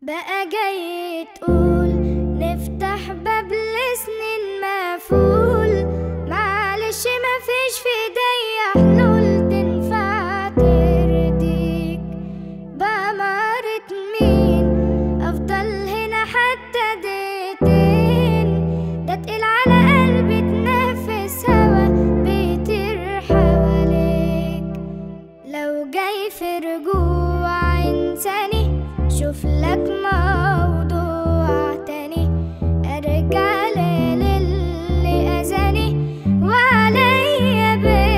بقى جاي تقول نفتح باب لسنين مقفول معلش مفيش في ايديا حلول تنفع ترضيك بأمارة مين أفضل هنا حتى دقيقتين ده تقيل على قلبي تنفس هوا بيطير حواليك لو جاي في رجوع إنساني شوف لك موضوع تاني أرجع للي أذاني وعليا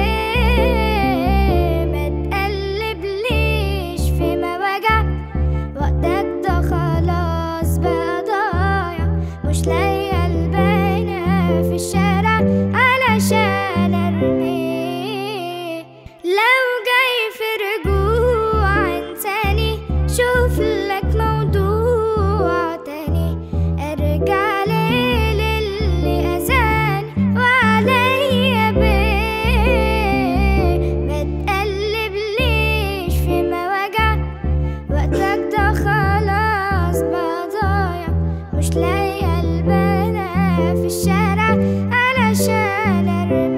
بيه ما تقلبليش في مواجع وقتك ده خلاص بقى ضايع مش لاقية البنا في الشارع علشان ارميه لو جاي في رجوع انساني شوف لك موضوع تاني ارجع ليه للي اذاني وعليا بيه ما تقلبليش في مواجع وقتك ده خلاص بقى ضايع مش لاقية البنا في الشارع علشان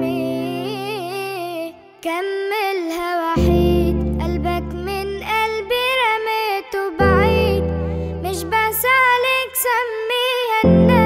ارميه كملها وحيد قلبك من قلبي رميته بعيد مش بس عليك سميها الناس